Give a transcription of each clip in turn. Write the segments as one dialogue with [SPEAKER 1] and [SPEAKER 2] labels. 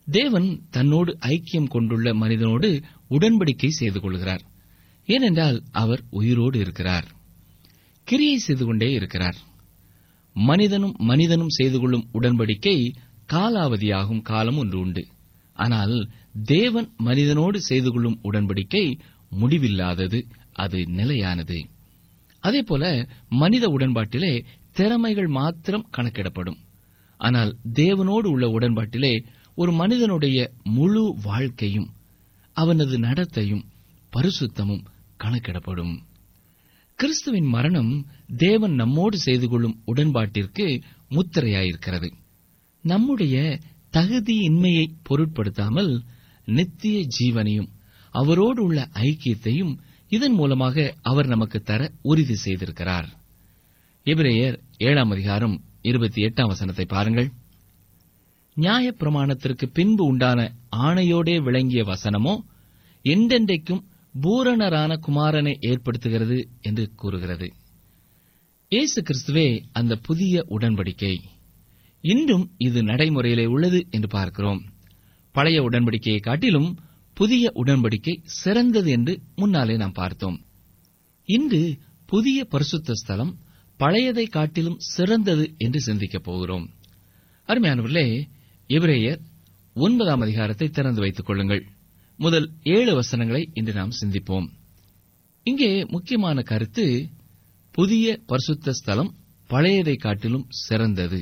[SPEAKER 1] தேவன் தன்னோடு ஐக்கியம் கொண்டுள்ள மனிதனோடு உடன்படிக்கை செய்து கொள்கிறார் ஏனென்றால் அவர் உயிரோடு இருக்கிறார் கிரியை செய்து கொண்டே இருக்கிறார் மனிதனும் மனிதனும் செய்து கொள்ளும் உடன்படிக்கை காலாவதியாகும் காலம் ஒன்று உண்டு ஆனால் தேவன் மனிதனோடு செய்து கொள்ளும் உடன்படிக்கை முடிவில்லாதது அது நிலையானது அதேபோல மனித உடன்பாட்டிலே திறமைகள் மாத்திரம் கணக்கிடப்படும் ஆனால் தேவனோடு உள்ள உடன்பாட்டிலே ஒரு மனிதனுடைய முழு வாழ்க்கையும் அவனது நடத்தையும் பரிசுத்தமும் கணக்கிடப்படும் கிறிஸ்துவின் மரணம் தேவன் நம்மோடு செய்து கொள்ளும் உடன்பாட்டிற்கு முத்திரையாயிருக்கிறது நம்முடைய தகுதியின்மையை பொருட்படுத்தாமல் நித்திய ஜீவனையும் அவரோடு உள்ள ஐக்கியத்தையும் இதன் மூலமாக அவர் நமக்கு தர உறுதி செய்திருக்கிறார் எபிரேயர் ஏழாம் அதிகாரம் இருபத்தி எட்டாம் வசனத்தை பாருங்கள் நியாயப்பிரமாணத்திற்கு பின்பு உண்டான ஆணையோடே விளங்கிய வசனமோ என்றென்றைக்கும் பூரணரான குமாரனை ஏற்படுத்துகிறது என்று கூறுகிறது இயேசு கிறிஸ்துவே அந்த புதிய உடன்படிக்கை இன்றும் இது நடைமுறையிலே உள்ளது என்று பார்க்கிறோம் பழைய உடன்படிக்கையை காட்டிலும் புதிய உடன்படிக்கை சிறந்தது என்று முன்னாலே நாம் பார்த்தோம் இன்று புதிய பரிசுத்த ஸ்தலம் பழையதை காட்டிலும் சிறந்தது என்று சிந்திக்கப் போகிறோம் அருமையானவர்களே எபிரேயர் ஒன்பதாம் அதிகாரத்தை திறந்து வைத்துக் கொள்ளுங்கள் முதல் ஏழு வசனங்களை இன்று நாம் சிந்திப்போம் இங்கே முக்கியமான கருத்து புதிய பரிசுத்த ஸ்தலம் பழையதை காட்டிலும் சிறந்தது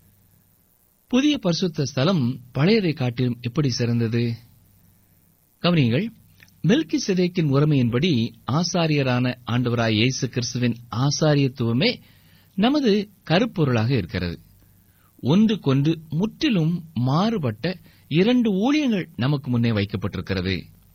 [SPEAKER 1] புதிய பரிசுத்த ஸ்தலம் பழையதை காட்டிலும் எப்படி சிறந்தது கவனியுங்கள் மெல்கி சிதைக்கின் உரிமையின்படி ஆசாரியரான ஆண்டவராய் இயேசு கிறிஸ்துவின் ஆசாரியத்துவமே நமது கருப்பொருளாக இருக்கிறது ஒன்றுக்கொன்று முற்றிலும் மாறுபட்ட இரண்டு ஊழியங்கள் நமக்கு முன்னே வைக்கப்பட்டிருக்கிறது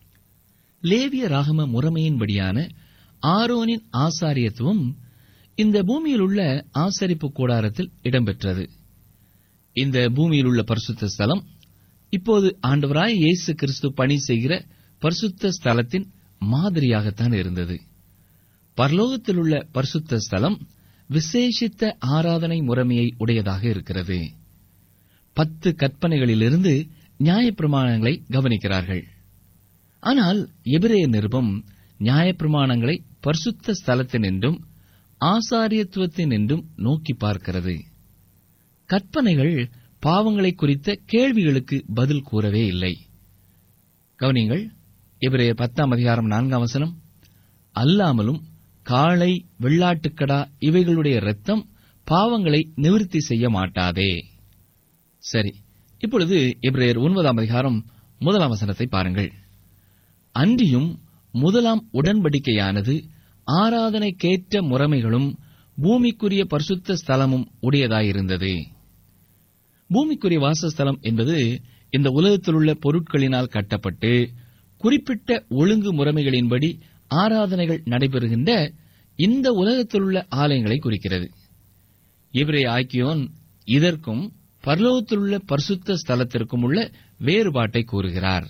[SPEAKER 1] லேவிய ராகம முறைமையின்படியான ஆரோனின் ஆசாரியத்துவம் இந்த பூமியில் உள்ள ஆசரிப்பு கூடாரத்தில் இடம்பெற்றது இந்த பூமியில் உள்ள பரிசுத்த ஸ்தலம் இப்போது ஆண்டவராய் இயேசு கிறிஸ்து பணி செய்கிற பரிசுத்த ஸ்தலத்தின் மாதிரியாகத்தான் இருந்தது பரலோகத்தில் உள்ள பரிசுத்த ஸ்தலம் விசேஷித்த ஆராதனை முறைமையை உடையதாக இருக்கிறது பத்து கற்பனைகளிலிருந்து நியாயப்பிரமாணங்களை கவனிக்கிறார்கள் ஆனால் எபிரேய நிருபம் நியாயப்பிரமாணங்களை பரிசுத்த ஸ்தலத்தின் என்றும் ஆசாரியத்துவத்தின் என்றும் நோக்கி பார்க்கிறது கற்பனைகள் பாவங்களை குறித்த கேள்விகளுக்கு பதில் கூறவே இல்லை கவனிங்கள் இவரைய பத்தாம் அதிகாரம் நான்காம் வசனம் அல்லாமலும் காளை வெள்ளாட்டுக்கடா இவைகளுடைய இரத்தம் பாவங்களை நிவிருத்தி செய்ய மாட்டாதே சரி இப்பொழுது இப்ரேயர் ஒன்பதாம் அதிகாரம் முதலாம் வசனத்தை பாருங்கள் அன்றியும் முதலாம் உடன்படிக்கையானது ஆராதனைக்கேற்ற முறைமைகளும் பூமிக்குரிய பரிசுத்த ஸ்தலமும் உடையதாயிருந்தது பூமிக்குரிய வாசஸ்தலம் என்பது இந்த உலகத்தில் உள்ள பொருட்களினால் கட்டப்பட்டு குறிப்பிட்ட ஒழுங்கு முறைமைகளின்படி ஆராதனைகள் நடைபெறுகின்ற இந்த உலகத்தில் உள்ள ஆலயங்களை குறிக்கிறது இவரே ஆக்கியோன் இதற்கும் பரலோகத்தில் உள்ள பரிசுத்த ஸ்தலத்திற்கும் உள்ள வேறுபாட்டை கூறுகிறார்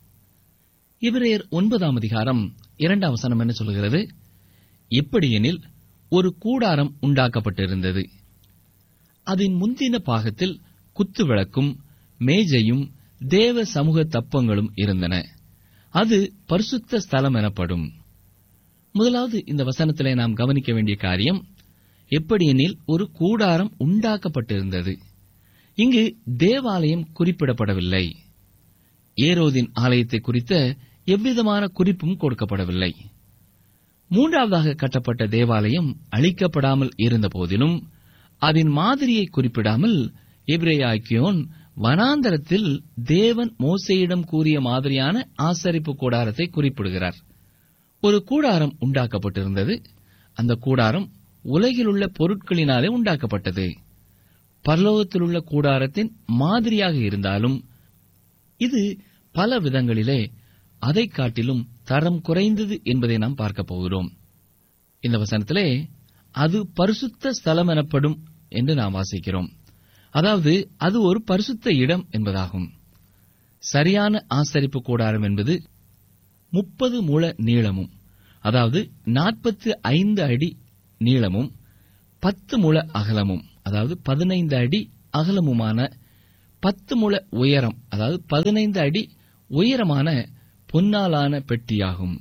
[SPEAKER 1] இவரையர் ஒன்பதாம் அதிகாரம் இரண்டாம் வசனம் என்ன சொல்கிறது எப்படியெனில் ஒரு கூடாரம் உண்டாக்கப்பட்டிருந்தது அதன் முந்தின பாகத்தில் குத்து விளக்கும் மேஜையும் தேவ சமூக தப்பங்களும் இருந்தன அது பரிசுத்த ஸ்தலம் எனப்படும் முதலாவது இந்த வசனத்திலே நாம் கவனிக்க வேண்டிய காரியம் எப்படியெனில் ஒரு கூடாரம் உண்டாக்கப்பட்டிருந்தது இங்கு தேவாலயம் குறிப்பிடப்படவில்லை ஏரோதின் ஆலயத்தை குறித்த எவ்விதமான குறிப்பும் கொடுக்கப்படவில்லை மூன்றாவதாக கட்டப்பட்ட தேவாலயம் அழிக்கப்படாமல் இருந்த போதிலும் அதன் மாதிரியை குறிப்பிடாமல் எப்ரேயாக்கியோன் வனாந்தரத்தில் தேவன் மோசையிடம் கூறிய மாதிரியான ஆசரிப்பு கூடாரத்தை குறிப்பிடுகிறார் ஒரு கூடாரம் உண்டாக்கப்பட்டிருந்தது அந்த கூடாரம் உலகில் உள்ள பொருட்களினாலே உண்டாக்கப்பட்டது பரலோகத்தில் உள்ள கூடாரத்தின் மாதிரியாக இருந்தாலும் இது பல விதங்களிலே அதை காட்டிலும் தரம் குறைந்தது என்பதை நாம் பார்க்க போகிறோம் இந்த வசனத்திலே அது பரிசுத்த ஸ்தலம் எனப்படும் என்று நாம் வாசிக்கிறோம் அதாவது அது ஒரு பரிசுத்த இடம் என்பதாகும் சரியான ஆசரிப்பு கூடாரம் என்பது முப்பது முழ நீளமும் அதாவது நாற்பத்தி ஐந்து அடி நீளமும் பத்து முழ அகலமும் அதாவது பதினைந்து அடி அகலமுமான பத்து முழ உயரம் அதாவது பதினைந்து அடி உயரமான பொன்னாலான பெட்டியாகும்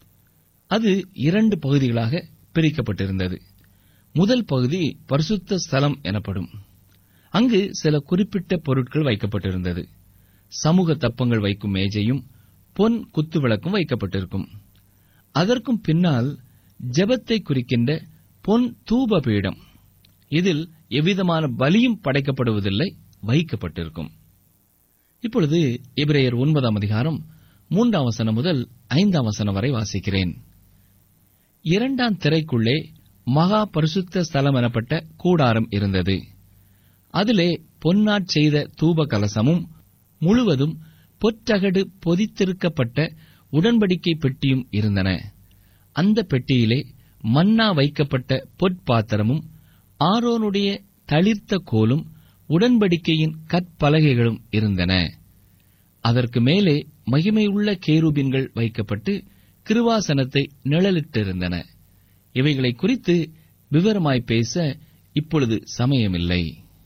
[SPEAKER 1] அது இரண்டு பகுதிகளாக பிரிக்கப்பட்டிருந்தது முதல் பகுதி பரிசுத்த ஸ்தலம் எனப்படும் அங்கு சில குறிப்பிட்ட பொருட்கள் வைக்கப்பட்டிருந்தது சமூக தப்பங்கள் வைக்கும் மேஜையும் பொன் குத்துவிளக்கும் வைக்கப்பட்டிருக்கும் அதற்கும் பின்னால் ஜெபத்தை குறிக்கின்ற பொன் தூப பீடம் இதில் எவ்விதமான பலியும் படைக்கப்படுவதில்லை வைக்கப்பட்டிருக்கும் இப்பொழுது எபிரேயர் ஒன்பதாம் அதிகாரம் மூன்றாம் வசனம் முதல் ஐந்தாம் வசனம் வரை வாசிக்கிறேன் இரண்டாம் திரைக்குள்ளே மகா பரிசுத்த ஸ்தலம் எனப்பட்ட கூடாரம் இருந்தது அதிலே பொன்னாற் செய்த தூப கலசமும் முழுவதும் பொற்றகடு பொதித்திருக்கப்பட்ட உடன்படிக்கை பெட்டியும் இருந்தன அந்த பெட்டியிலே மன்னா வைக்கப்பட்ட பொற்பாத்திரமும் ஆரோனுடைய தளிர்த்த கோலும் உடன்படிக்கையின் கற்பலகைகளும் இருந்தன அதற்கு மேலே மகிமையுள்ள கேருபின்கள் வைக்கப்பட்டு கிருவாசனத்தை நிழலிட்டிருந்தன இவைகளை குறித்து விவரமாய் பேச இப்பொழுது சமயமில்லை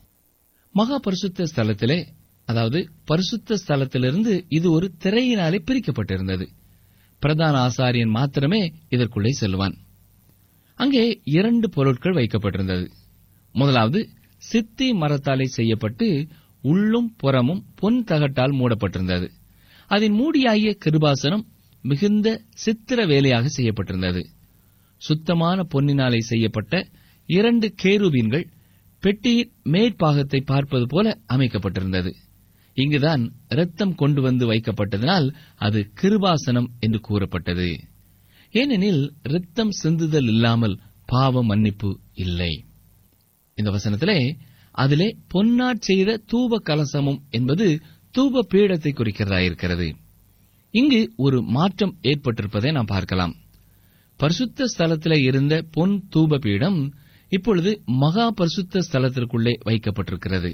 [SPEAKER 1] மகா பரிசுத்த ஸ்தலத்திலே அதாவது பரிசுத்த ஸ்தலத்திலிருந்து இது ஒரு திரையினாலே பிரிக்கப்பட்டிருந்தது பிரதான ஆசாரியன் மாத்திரமே இதற்குள்ளே செல்வான் அங்கே இரண்டு பொருட்கள் வைக்கப்பட்டிருந்தது முதலாவது சித்தி மரத்தாலே செய்யப்பட்டு உள்ளும் புறமும் பொன் தகட்டால் மூடப்பட்டிருந்தது அதன் மூடியாகிய கிருபாசனம் மிகுந்த சித்திர வேலையாக செய்யப்பட்டிருந்தது சுத்தமான பொன்னினாலே செய்யப்பட்ட இரண்டு கேருபீன்கள் பெட்டியின் மேற்பாகத்தை பார்ப்பது போல அமைக்கப்பட்டிருந்தது இங்குதான் இரத்தம் கொண்டு வந்து வைக்கப்பட்டதனால் அது கிருபாசனம் என்று கூறப்பட்டது ஏனெனில் இரத்தம் சிந்துதல் இல்லாமல் பாவ மன்னிப்பு இல்லை இந்த வசனத்திலே அதிலே பொன்னாற் செய்த தூப கலசமும் என்பது தூப பீடத்தை குறிக்கிறதாயிருக்கிறது இங்கு ஒரு மாற்றம் ஏற்பட்டிருப்பதை நாம் பார்க்கலாம் பரிசுத்த ஸ்தலத்திலே இருந்த பொன் தூப பீடம் இப்பொழுது மகா பரிசுத்த ஸ்தலத்திற்குள்ளே வைக்கப்பட்டிருக்கிறது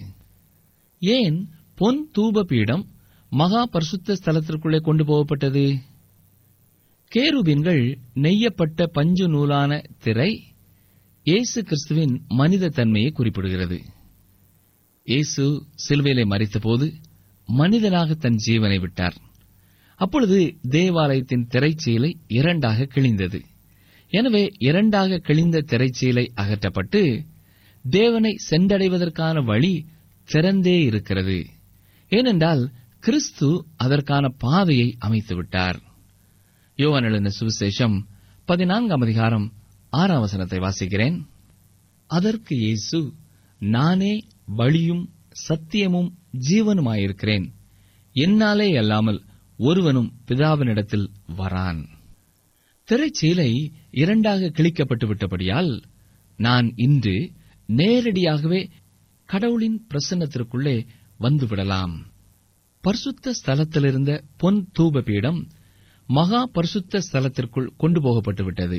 [SPEAKER 1] ஏன் பொன் தூப பீடம் மகா பரிசுத்த ஸ்தலத்திற்குள்ளே கொண்டு போகப்பட்டது கேருபீன்கள் நெய்யப்பட்ட பஞ்சு நூலான திரை இயேசு கிறிஸ்துவின் மனித தன்மையை குறிப்பிடுகிறது இயேசு சிலுவையிலே மறித்தபோது மனிதனாக தன் ஜீவனை விட்டார் அப்பொழுது தேவாலயத்தின் திரைச்சீலை இரண்டாக கிழிந்தது எனவே இரண்டாக கிழிந்த திரைச்சீலை அகற்றப்பட்டு தேவனை சென்றடைவதற்கான வழி திறந்தே இருக்கிறது ஏனென்றால் கிறிஸ்து அதற்கான பாதையை அமைத்துவிட்டார் யோவான் எழுதின சுவிசேஷம் பதினான்காம் அதிகாரம் ஆறாம் வசனத்தை வாசிக்கிறேன் அதற்கு இயேசு நானே வழியும் சத்தியமும் ஜீவனுமாயிருக்கிறேன் என்னாலே அல்லாமல் ஒருவனும் பிதாவினிடத்தில் வரான் திரைச்சீலை இரண்டாக கிழிக்கப்பட்டு விட்டபடியால் நான் இன்று நேரடியாகவே கடவுளின் பிரசன்னத்திற்குள்ளே வந்துவிடலாம் பரிசுத்த ஸ்தலத்திலிருந்த பொன் தூப பீடம் மகா பரிசுத்த ஸ்தலத்திற்குள் கொண்டு போகப்பட்டு விட்டது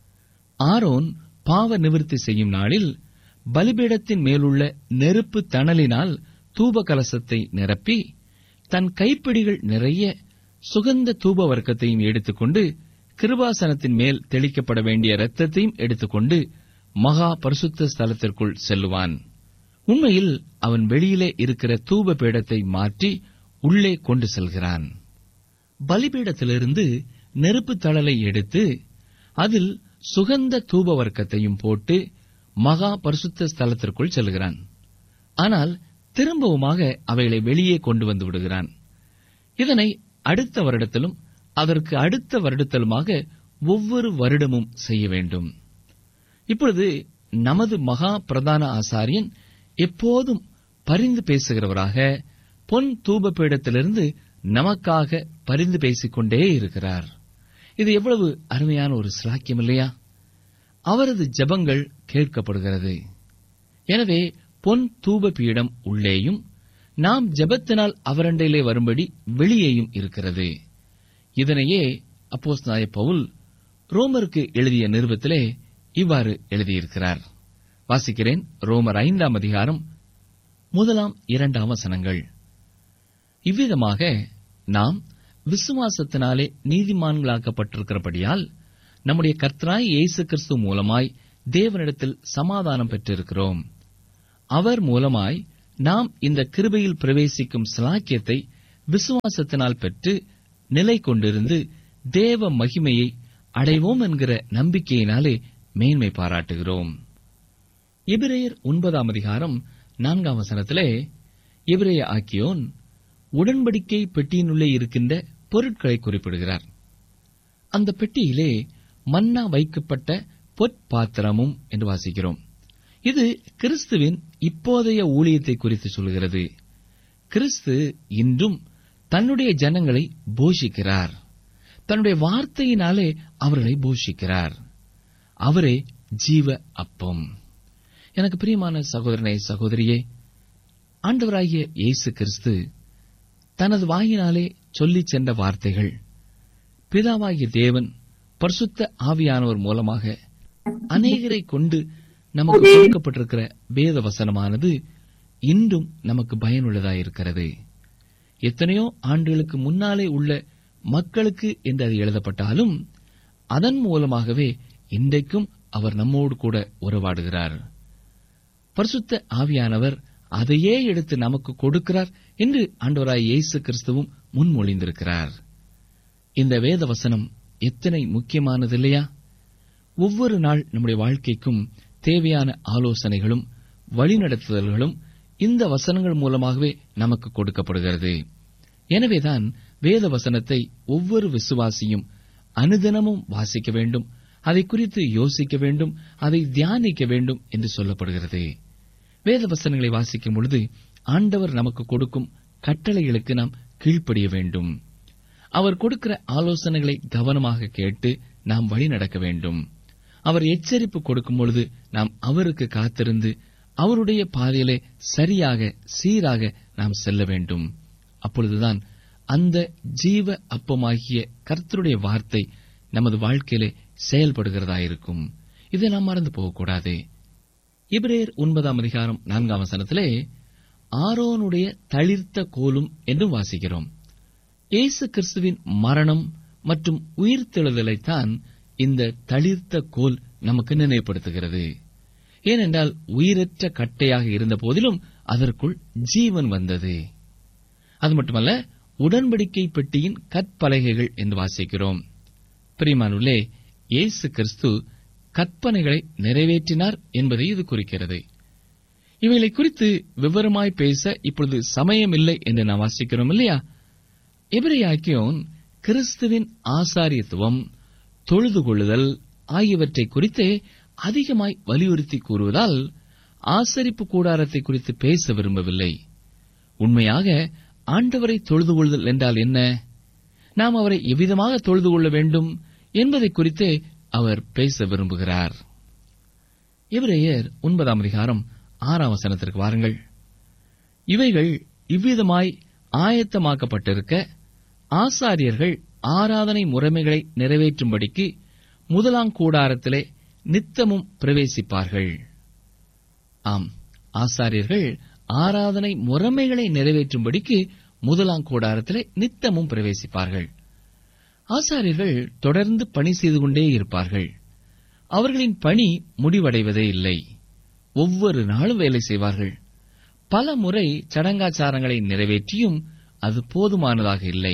[SPEAKER 1] ஆரோன் பாவ நிவிர்த்தி செய்யும் நாளில் பலிபீடத்தின் மேலுள்ள நெருப்பு தணலினால் தூப கலசத்தை நிரப்பி தன் கைப்பிடிகள் நிறைய சுகந்த தூப வர்க்கத்தையும் எடுத்துக்கொண்டு கிருபாசனத்தின் மேல் தெளிக்கப்பட வேண்டிய இரத்தத்தையும் எடுத்துக்கொண்டு மகா பரிசுத்த ஸ்தலத்திற்குள் செல்லுவான் உண்மையில் அவன் வெளியிலே இருக்கிற தூப பீடத்தை மாற்றி உள்ளே கொண்டு செல்கிறான் பலிபீடத்திலிருந்து நெருப்பு தழலை எடுத்து அதில் சுகந்த தூப வர்க்கத்தையும் போட்டு மகா பரிசுத்த ஸ்தலத்திற்குள் செல்கிறான் ஆனால் திரும்பவுமாக அவைகளை வெளியே கொண்டு வந்து விடுகிறான் இதனை அடுத்த வருடத்திலும் அதற்கு அடுத்த வருடத்திலுமாக ஒவ்வொரு வருடமும் செய்ய வேண்டும் இப்பொழுது நமது மகா பிரதான ஆசாரியன் எப்போதும் பரிந்து பேசுகிறவராக பொன் தூப பீடத்திலிருந்து நமக்காக பரிந்து பேசிக்கொண்டே இருக்கிறார் இது எவ்வளவு அருமையான ஒரு சிலாக்கியம் இல்லையா அவரது ஜெபங்கள் கேட்கப்படுகிறது எனவே பொன் தூப பீடம் உள்ளேயும் நாம் ஜெபத்தினால் அவரண்டையிலே வரும்படி வெளியேயும் இருக்கிறது இதனையே அப்போஸ் நாய பவுல் ரோமருக்கு எழுதிய நிருபத்திலே இவ்வாறு எழுதியிருக்கிறார் வாசிக்கிறேன் ரோமர் ஐந்தாம் அதிகாரம் முதலாம் இரண்டாம் வசனங்கள் இவ்விதமாக நாம் விசுவாசத்தினாலே நீதிமான்களாக்கப்பட்டிருக்கிறபடியால் நம்முடைய கர்த்தராய் இயேசு கிறிஸ்து மூலமாய் தேவனிடத்தில் சமாதானம் பெற்றிருக்கிறோம் அவர் மூலமாய் நாம் இந்த கிருபையில் பிரவேசிக்கும் சிலாக்கியத்தை விசுவாசத்தினால் பெற்று நிலை கொண்டிருந்து தேவ மகிமையை அடைவோம் என்கிற நம்பிக்கையினாலே மேன்மை பாராட்டுகிறோம் எபிரேயர் ஒன்பதாம் அதிகாரம் நான்காம் வசனத்திலே எபிரேய ஆக்கியோன் உடன்படிக்கை பெட்டியினுள்ளே இருக்கின்ற பொருட்களை குறிப்பிடுகிறார் அந்த பெட்டியிலே மன்னா வைக்கப்பட்ட பொற்பாத்திரமும் என்று வாசிக்கிறோம் இது கிறிஸ்துவின் இப்போதைய ஊழியத்தை குறித்து சொல்கிறது கிறிஸ்து இன்றும் தன்னுடைய ஜனங்களை போஷிக்கிறார் தன்னுடைய வார்த்தையினாலே அவர்களை போஷிக்கிறார் அவரே ஜீவ அப்பம் எனக்கு பிரியமான சகோதரனே சகோதரியே ஆண்டவராகிய இயேசு கிறிஸ்து தனது வாயினாலே சொல்லிச் சென்ற வார்த்தைகள் பிதாவாகிய தேவன் பரிசுத்த ஆவியானவர் மூலமாக அநேகரை கொண்டு நமக்கு கொடுக்கப்பட்டிருக்கிற வேத வசனமானது இன்றும் நமக்கு பயனுள்ளதாயிருக்கிறது எத்தனையோ ஆண்டுகளுக்கு முன்னாலே உள்ள மக்களுக்கு என்று அது எழுதப்பட்டாலும் அதன் மூலமாகவே இன்றைக்கும் அவர் நம்மோடு கூட உறவாடுகிறார் பரிசுத்த ஆவியானவர் அதையே எடுத்து நமக்கு கொடுக்கிறார் என்று ஆண்டவராய் இயேசு கிறிஸ்துவும் முன்மொழிந்திருக்கிறார் இந்த வேத வசனம் எத்தனை முக்கியமானது இல்லையா ஒவ்வொரு நாள் நம்முடைய வாழ்க்கைக்கும் தேவையான ஆலோசனைகளும் வழிநடத்துதல்களும் இந்த வசனங்கள் மூலமாகவே நமக்கு கொடுக்கப்படுகிறது எனவேதான் வேத வசனத்தை ஒவ்வொரு விசுவாசியும் அனுதினமும் வாசிக்க வேண்டும் அதை குறித்து யோசிக்க வேண்டும் அதை தியானிக்க வேண்டும் என்று சொல்லப்படுகிறது வேத வசனங்களை வாசிக்கும் பொழுது ஆண்டவர் நமக்கு கொடுக்கும் கட்டளைகளுக்கு நாம் கீழ்ப்படிய வேண்டும் அவர் கொடுக்கிற ஆலோசனைகளை கவனமாக கேட்டு நாம் வழி நடக்க வேண்டும் அவர் எச்சரிப்பு கொடுக்கும் பொழுது நாம் அவருக்கு காத்திருந்து அவருடைய பாதையிலே சரியாக சீராக நாம் செல்ல வேண்டும் அப்பொழுதுதான் அந்த ஜீவ அப்பமாகிய கர்த்தருடைய வார்த்தை நமது வாழ்க்கையிலே செயல்படுகிறதாயிருக்கும் இதை நாம் மறந்து போகக்கூடாது இப்ரேயர் ஒன்பதாம் அதிகாரம் நான்காம் வசனத்திலே ஆரோனுடைய தளிர்த்த கோலும் என்றும் வாசிக்கிறோம் இயேசு கிறிஸ்துவின் மரணம் மற்றும் உயிர்த்தெழுதலைத்தான் இந்த தளிர்த்த கோல் நமக்கு நினைவுபடுத்துகிறது ஏனென்றால் உயிரற்ற கட்டையாக இருந்த போதிலும் அதற்குள் ஜீவன் வந்தது அது மட்டுமல்ல உடன்படிக்கை பெட்டியின் கற்பலகைகள் என்று வாசிக்கிறோம் பிரிமானுள்ளே இயேசு கிறிஸ்து கற்பனைகளை நிறைவேற்றினார் என்பதை இது குறிக்கிறது இவைகளை குறித்து விவரமாய் பேச இப்பொழுது சமயமில்லை என்று நாம் வாசிக்கிறோம் இல்லையா எபிரேயாக்கியோன் கிறிஸ்துவின் ஆசாரியத்துவம் தொழுது கொள்ளுதல் ஆகியவற்றை குறித்தே அதிகமாய் வலியுறுத்தி கூறுவதால் ஆசரிப்பு கூடாரத்தை குறித்து பேச விரும்பவில்லை உண்மையாக ஆண்டவரை தொழுது கொள்ளுதல் என்றால் என்ன நாம் அவரை எவ்விதமாக தொழுது கொள்ள வேண்டும் என்பதை குறித்தே அவர் பேச விரும்புகிறார் எபிரேயர் ஒன்பதாம் அதிகாரம் ஆறாம் வசனத்திற்கு வாருங்கள் இவைகள் இவ்விதமாய் ஆயத்தமாக்கப்பட்டிருக்க ஆசாரியர்கள் ஆராதனை முறைமைகளை நிறைவேற்றும்படிக்கு முதலாம் கூடாரத்திலே நித்தமும் பிரவேசிப்பார்கள் ஆம் ஆசாரியர்கள் ஆராதனை முறைமைகளை நிறைவேற்றும்படிக்கு முதலாம் கூடாரத்திலே நித்தமும் பிரவேசிப்பார்கள் ஆசாரியர்கள் தொடர்ந்து பணி செய்து கொண்டே இருப்பார்கள் அவர்களின் பணி முடிவடைவதே இல்லை ஒவ்வொரு நாளும் வேலை செய்வார்கள் பல முறை சடங்காச்சாரங்களை நிறைவேற்றியும் அது போதுமானதாக இல்லை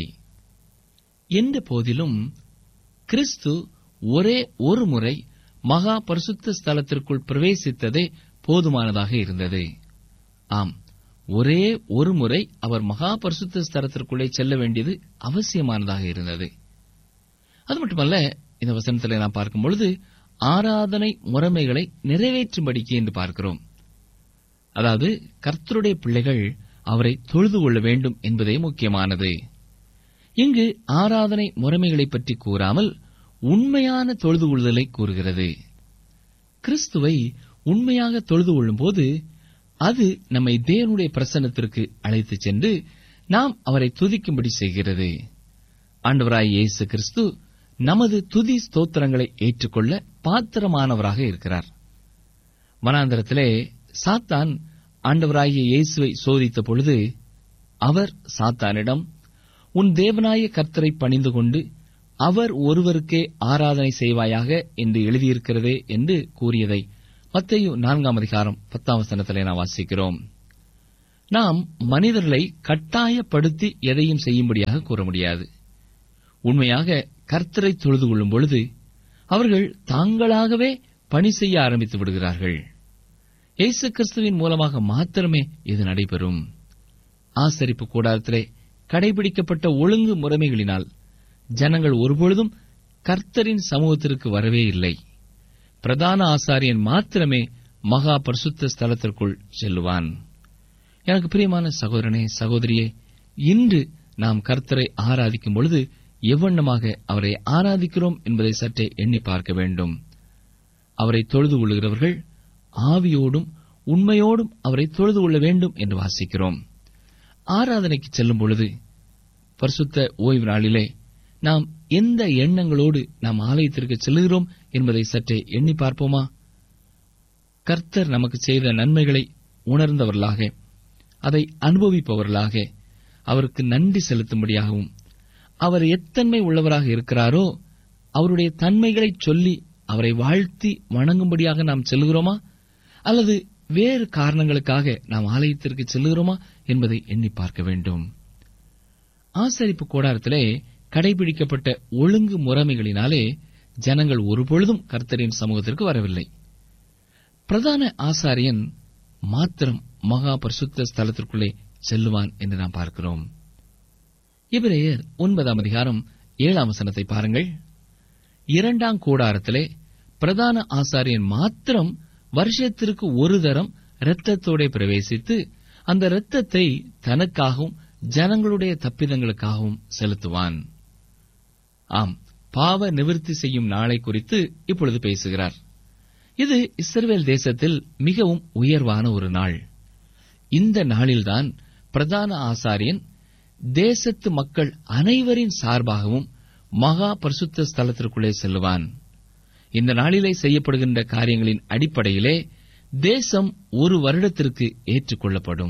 [SPEAKER 1] என்ற போதிலும் கிறிஸ்து ஒரே ஒரு முறை மகா பரிசுத்த ஸ்தலத்திற்குள் பிரவேசித்ததே போதுமானதாக இருந்தது ஆம் ஒரே ஒரு முறை அவர் மகா பரிசுத்த ஸ்தலத்திற்குள்ளே செல்ல வேண்டியது அவசியமானதாக இருந்தது அது மட்டுமல்ல இந்த வசனத்தில் நாம் பார்க்கும் பொழுது ஆராதனை முறைமைகளை நிறைவேற்றும்படிக்கு என்று பார்க்கிறோம் அதாவது கர்த்தருடைய பிள்ளைகள் அவரை தொழுது கொள்ள வேண்டும் என்பதே முக்கியமானது இங்கு ஆராதனை முறைமைகளை பற்றி கூறாமல் உண்மையான தொழுது கொள்ளுதலை கூறுகிறது கிறிஸ்துவை உண்மையாக தொழுது கொள்ளும்போது அது நம்மை தேவனுடைய பிரசன்னத்திற்கு அழைத்துச் சென்று நாம் அவரை துதிக்கும்படி செய்கிறது ஆண்டவராய் இயேசு கிறிஸ்து நமது துதி ஸ்தோத்திரங்களை ஏற்றுக்கொள்ள பாத்திரமானவராக இருக்கிறார் வனாந்தரத்திலே சாத்தான் ஆண்டவராகிய இயேசுவை சோதித்த பொழுது அவர் சாத்தானிடம் உன் தேவனாய கர்த்தரை பணிந்து கொண்டு அவர் ஒருவருக்கே ஆராதனை செய்வாயாக என்று எழுதியிருக்கிறதே என்று கூறியதை மத்தையு நான்காம் அதிகாரம் பத்தாம் வசனத்திலே நாம் வாசிக்கிறோம் நாம் மனிதர்களை கட்டாயப்படுத்தி எதையும் செய்யும்படியாக கூற முடியாது உண்மையாக கர்த்தரை தொழுது கொள்ளும் பொழுது அவர்கள் தாங்களாகவே பணி செய்ய ஆரம்பித்து விடுகிறார்கள் இயேசு கிறிஸ்துவின் மூலமாக மாத்திரமே இது நடைபெறும் ஆசரிப்பு கூடாரத்திலே கடைபிடிக்கப்பட்ட ஒழுங்கு முறைமைகளினால் ஜனங்கள் ஒருபொழுதும் கர்த்தரின் சமூகத்திற்கு வரவே இல்லை பிரதான ஆசாரியன் மாத்திரமே மகா பரிசுத்த ஸ்தலத்திற்குள் செல்லுவான் எனக்கு பிரியமான சகோதரனே சகோதரியே இன்று நாம் கர்த்தரை ஆராதிக்கும் பொழுது எவ்வண்ணமாக அவரை ஆராதிக்கிறோம் என்பதை சற்றே எண்ணி பார்க்க வேண்டும் அவரை தொழுது கொள்ளுகிறவர்கள் ஆவியோடும் உண்மையோடும் அவரை தொழுது கொள்ள வேண்டும் என்று வாசிக்கிறோம் ஆராதனைக்கு செல்லும் பொழுது பரிசுத்த ஓய்வு நாளிலே நாம் எந்த எண்ணங்களோடு நாம் ஆலயத்திற்கு செல்லுகிறோம் என்பதை சற்றே எண்ணி பார்ப்போமா கர்த்தர் நமக்கு செய்த நன்மைகளை உணர்ந்தவர்களாக அதை அனுபவிப்பவர்களாக அவருக்கு நன்றி செலுத்தும்படியாகவும் அவர் எத்தன்மை உள்ளவராக இருக்கிறாரோ அவருடைய தன்மைகளை சொல்லி அவரை வாழ்த்தி வணங்கும்படியாக நாம் செல்கிறோமா அல்லது வேறு காரணங்களுக்காக நாம் ஆலயத்திற்கு செல்லுகிறோமா என்பதை எண்ணி பார்க்க வேண்டும் ஆசரிப்பு கூடாரத்திலே கடைபிடிக்கப்பட்ட ஒழுங்கு முறைமைகளினாலே ஜனங்கள் ஒருபொழுதும் கர்த்தரின் சமூகத்திற்கு வரவில்லை பிரதான ஆசாரியன் மாத்திரம் மகா பரிசுத்த ஸ்தலத்திற்குள்ளே செல்லுவான் என்று நாம் பார்க்கிறோம் இவரையர் ஒன்பதாம் அதிகாரம் ஏழாம் வசனத்தை பாருங்கள் இரண்டாம் கூடாரத்திலே பிரதான ஆசாரியன் மாத்திரம் வருஷத்திற்கு ஒரு தரம் இரத்தத்தோட பிரவேசித்து அந்த இரத்தத்தை தனக்காகவும் ஜனங்களுடைய தப்பிதங்களுக்காகவும் செலுத்துவான் ஆம் பாவ நிவிர்த்தி செய்யும் நாளை குறித்து இப்பொழுது பேசுகிறார் இது இஸ்ரவேல் தேசத்தில் மிகவும் உயர்வான ஒரு நாள் இந்த நாளில்தான் பிரதான ஆசாரியன் தேசத்து மக்கள் அனைவரின் சார்பாகவும் மகா பரிசுத்த ஸ்தலத்திற்குள்ளே செல்லுவான் இந்த நாளிலே செய்யப்படுகின்ற காரியங்களின் அடிப்படையிலே தேசம் ஒரு வருடத்திற்கு ஏற்றுக்கொள்ளப்படும்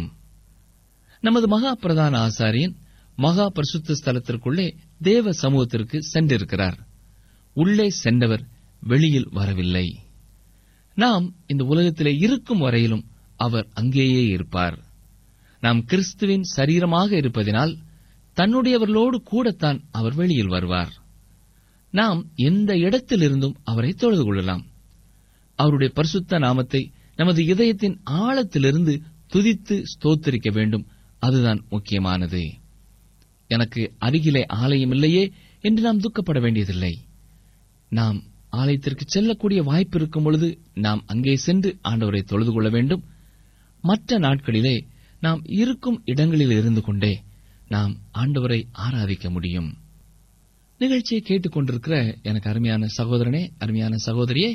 [SPEAKER 1] நமது மகா பிரதான ஆசாரியன் மகா பரிசுத்த ஸ்தலத்திற்குள்ளே தேவ சமூகத்திற்கு சென்றிருக்கிறார் உள்ளே சென்றவர் வெளியில் வரவில்லை நாம் இந்த உலகத்திலே இருக்கும் வரையிலும் அவர் அங்கேயே இருப்பார் நாம் கிறிஸ்துவின் சரீரமாக இருப்பதினால் தன்னுடையவர்களோடு கூடத்தான் அவர் வெளியில் வருவார் நாம் எந்த இடத்திலிருந்தும் அவரை தொழுது கொள்ளலாம் அவருடைய பரிசுத்த நாமத்தை நமது இதயத்தின் ஆழத்திலிருந்து துதித்து ஸ்தோத்தரிக்க வேண்டும் அதுதான் முக்கியமானது எனக்கு அருகிலே ஆலயம் இல்லையே என்று நாம் துக்கப்பட வேண்டியதில்லை நாம் ஆலயத்திற்கு செல்லக்கூடிய வாய்ப்பு இருக்கும் பொழுது நாம் அங்கே சென்று ஆண்டவரை தொழுது கொள்ள வேண்டும் மற்ற நாட்களிலே நாம் இருக்கும் இடங்களில் இருந்து கொண்டே நாம் ஆண்டவரை ஆராதிக்க முடியும் நிகழ்ச்சியை கேட்டுக்கொண்டிருக்கிற எனக்கு அருமையான சகோதரனே அருமையான சகோதரியே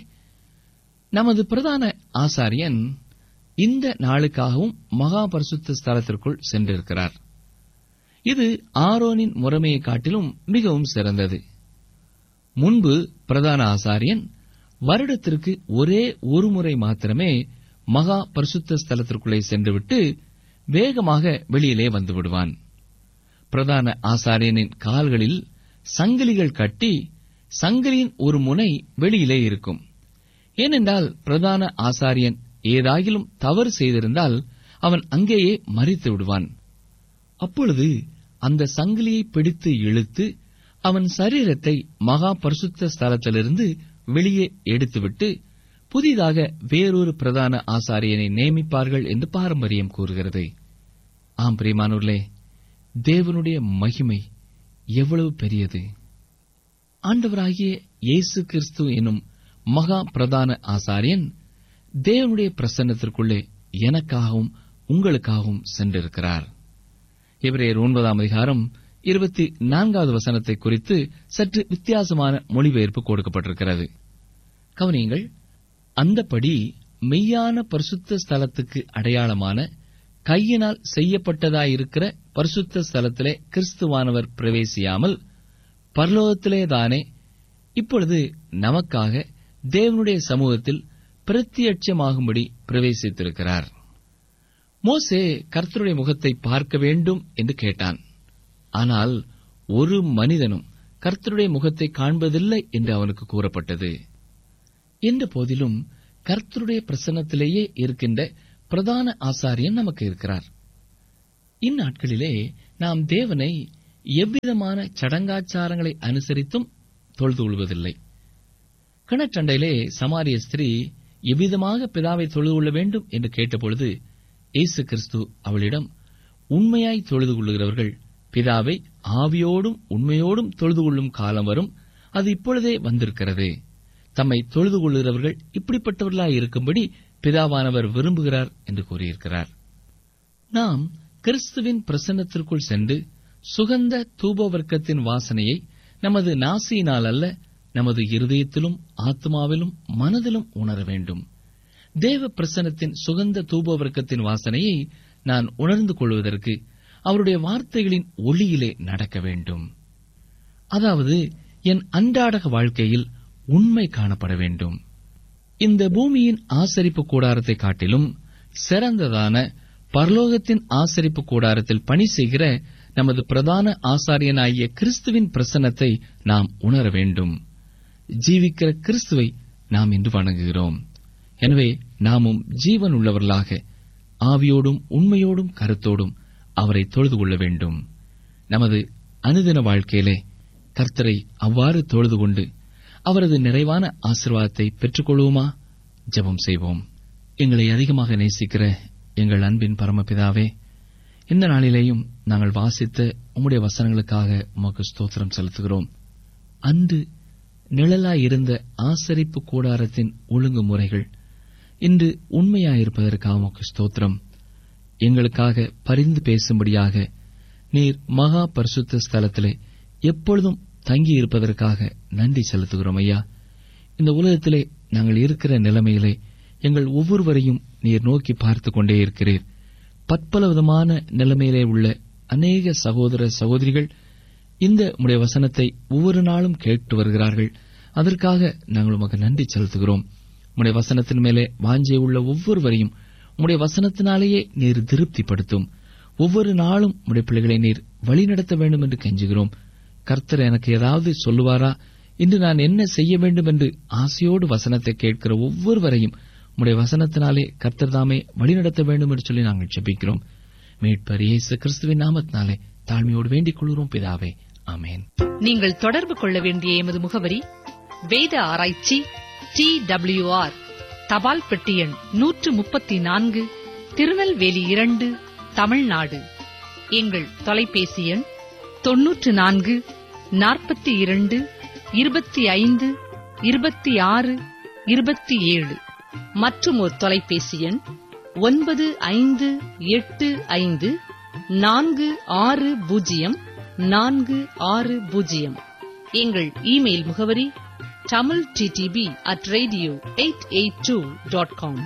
[SPEAKER 1] நமது பிரதான ஆசாரியன் இந்த நாளுக்காகவும் மகா பரிசுத்த ஸ்தலத்திற்குள் சென்றிருக்கிறார் இது ஆரோனின் முறைமையை காட்டிலும் மிகவும் சிறந்தது முன்பு பிரதான ஆசாரியன் வருடத்திற்கு ஒரே ஒரு முறை மாத்திரமே மகா பரிசுத்த ஸ்தலத்திற்குள்ளே சென்றுவிட்டு வேகமாக வெளியிலே வந்து விடுவான் பிரதான ஆசாரியனின் கால்களில் சங்கிலிகள் கட்டி சங்கிலியின் ஒரு முனை வெளியிலே இருக்கும் ஏனென்றால் பிரதான ஆசாரியன் ஏதாகிலும் தவறு செய்திருந்தால் அவன் அங்கேயே மறித்து விடுவான் அப்பொழுது அந்த சங்கிலியை பிடித்து இழுத்து அவன் சரீரத்தை மகா பரிசுத்த ஸ்தலத்திலிருந்து வெளியே எடுத்துவிட்டு புதிதாக வேறொரு பிரதான ஆசாரியனை நியமிப்பார்கள் என்று பாரம்பரியம் கூறுகிறது ஆம் பிரியமானூர்களே தேவனுடைய மகிமை எவ்வளவு பெரியது ஆண்டவராகிய இயேசு கிறிஸ்து எனும் மகா பிரதான ஆசாரியன் தேவனுடைய பிரசன்னத்திற்குள்ளே எனக்காகவும் உங்களுக்காகவும் சென்றிருக்கிறார் இவரையர் ஒன்பதாம் அதிகாரம் இருபத்தி நான்காவது வசனத்தை குறித்து சற்று வித்தியாசமான மொழிபெயர்ப்பு கொடுக்கப்பட்டிருக்கிறது கவனியங்கள் அந்தப்படி மெய்யான பரிசுத்த ஸ்தலத்துக்கு அடையாளமான கையினால் செய்யப்பட்டதாயிருக்கிற பரிசுத்த ஸ்தலத்திலே கிறிஸ்துவானவர் பிரவேசியாமல் பரலோகத்திலேதானே இப்பொழுது நமக்காக தேவனுடைய சமூகத்தில் பிரத்யட்சமாகும்படி பிரவேசித்திருக்கிறார் மோசே கர்த்தருடைய முகத்தை பார்க்க வேண்டும் என்று கேட்டான் ஆனால் ஒரு மனிதனும் கர்த்தருடைய முகத்தை காண்பதில்லை என்று அவனுக்கு கூறப்பட்டது என்ற போதிலும் கர்த்தருடைய பிரசன்னத்திலேயே இருக்கின்ற பிரதான ஆசாரியன் நமக்கு இருக்கிறார் இந்நாட்களிலே நாம் தேவனை எவ்விதமான சடங்காச்சாரங்களை அனுசரித்தும் தொழுது கொள்வதில்லை கிணற்றண்டையிலே சமாரிய ஸ்திரீ எவ்விதமாக பிதாவை தொழுது கொள்ள வேண்டும் என்று கேட்டபொழுது இயேசு கிறிஸ்து அவளிடம் உண்மையாய் தொழுது கொள்ளுகிறவர்கள் பிதாவை ஆவியோடும் உண்மையோடும் தொழுது கொள்ளும் காலம் வரும் அது இப்பொழுதே வந்திருக்கிறது தம்மை தொழுது கொள்ளுகிறவர்கள் இப்படிப்பட்டவர்களாய் இருக்கும்படி பிதாவானவர் விரும்புகிறார் என்று கூறியிருக்கிறார் நாம் கிறிஸ்துவின் பிரசன்னத்திற்குள் சென்று சுகந்த தூபவர்க்கத்தின் வாசனையை நமது நாசியினால் அல்ல நமது இருதயத்திலும் ஆத்மாவிலும் மனதிலும் உணர வேண்டும் தேவ பிரசன்னத்தின் சுகந்த தூபவர்க்கத்தின் வாசனையை நான் உணர்ந்து கொள்வதற்கு அவருடைய வார்த்தைகளின் ஒளியிலே நடக்க வேண்டும் அதாவது என் அன்றாடக வாழ்க்கையில் உண்மை காணப்பட வேண்டும் இந்த பூமியின் ஆசரிப்பு கூடாரத்தை காட்டிலும் சிறந்ததான பரலோகத்தின் ஆசரிப்பு கூடாரத்தில் பணி செய்கிற நமது பிரதான ஆசாரியனாகிய கிறிஸ்துவின் பிரசன்னத்தை நாம் உணர வேண்டும் ஜீவிக்கிற கிறிஸ்துவை நாம் இன்று வணங்குகிறோம் எனவே நாமும் ஜீவன் உள்ளவர்களாக ஆவியோடும் உண்மையோடும் கருத்தோடும் அவரை தொழுது கொள்ள வேண்டும் நமது அனுதின வாழ்க்கையிலே கர்த்தரை அவ்வாறு தொழுது கொண்டு அவரது நிறைவான ஆசிர்வாதத்தை பெற்றுக்கொள்வோமா ஜெபம் செய்வோம் எங்களை அதிகமாக நேசிக்கிற எங்கள் அன்பின் பரமபிதாவே இந்த நாளிலேயும் நாங்கள் வாசித்த உம்முடைய வசனங்களுக்காக உமக்கு ஸ்தோத்திரம் செலுத்துகிறோம் அன்று நிழலாயிருந்த ஆசரிப்பு கூடாரத்தின் ஒழுங்குமுறைகள் இன்று உண்மையாயிருப்பதற்காக உமக்கு ஸ்தோத்திரம் எங்களுக்காக பரிந்து பேசும்படியாக நீர் மகா பரிசுத்த ஸ்தலத்திலே எப்பொழுதும் தங்கியிருப்பதற்காக நன்றி செலுத்துகிறோம் ஐயா இந்த உலகத்திலே நாங்கள் இருக்கிற நிலைமையிலே எங்கள் ஒவ்வொருவரையும் நீர் நோக்கி பார்த்துக் கொண்டே இருக்கிறீர் பற்பல விதமான நிலைமையிலே உள்ள அநேக சகோதர சகோதரிகள் இந்த உடைய வசனத்தை ஒவ்வொரு நாளும் கேட்டு வருகிறார்கள் அதற்காக நாங்கள் உமக்கு நன்றி செலுத்துகிறோம் உடைய வசனத்தின் மேலே வாஞ்சை உள்ள ஒவ்வொருவரையும் உடைய வசனத்தினாலேயே நீர் திருப்திப்படுத்தும் ஒவ்வொரு நாளும் உடைய பிள்ளைகளை நீர் வழிநடத்த வேண்டும் என்று கெஞ்சுகிறோம் கர்த்தர் எனக்கு ஏதாவது சொல்லுவாரா இன்று நான் என்ன செய்ய வேண்டும் என்று ஆசையோடு வசனத்தை கேட்கிற ஒவ்வொருவரையும் உடைய வசனத்தினாலே கர்த்தர் தாமே வழிநடத்த வேண்டும் என்று சொல்லி நாங்கள் ஜெபிக்கிறோம் மீட்பர் இயேசு கிறிஸ்துவின் நாமத்தினாலே தாழ்மையோடு வேண்டிக் கொள்கிறோம் பிதாவே ஆமேன்
[SPEAKER 2] நீங்கள் தொடர்பு கொள்ள வேண்டிய எமது முகவரி வேத ஆராய்ச்சி டி ஆர் தபால் பெட்டி எண் நூற்று முப்பத்தி நான்கு திருநெல்வேலி இரண்டு தமிழ்நாடு எங்கள் தொலைபேசி எண் தொன்னூற்று நான்கு நாற்பத்தி இரண்டு இருபத்தி ஐந்து இருபத்தி ஆறு இருபத்தி ஏழு மற்றும் ஒரு தொலைபேசி எண் ஒன்பது ஐந்து எட்டு ஐந்து நான்கு ஆறு பூஜ்ஜியம் நான்கு ஆறு பூஜ்ஜியம் எங்கள் இமெயில் முகவரி Tamil DTP at radio eight eight two dot com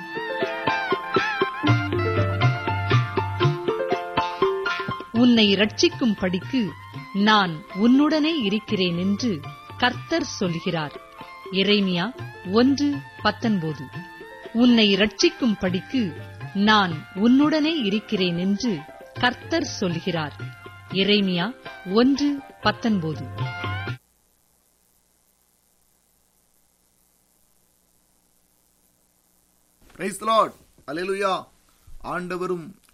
[SPEAKER 2] உன்னை ரட்சிக்கும் படிக்கு நான் உன்னுடனே இருக்கிறேன் என்று கர்த்தர் சொல்கிறார் எரேமியா ஒன்று பத்தொன்பது உன்னை ரட்சிக்கும் படிக்கு நான் உன்னுடனே இருக்கிறேன் என்று கர்த்தர் சொல்கிறார் எரேமியா ஒன்று பத்தொன்பது
[SPEAKER 3] பிரைஸ் லார்ட் அல்லேலூயா ஆண்டவரும்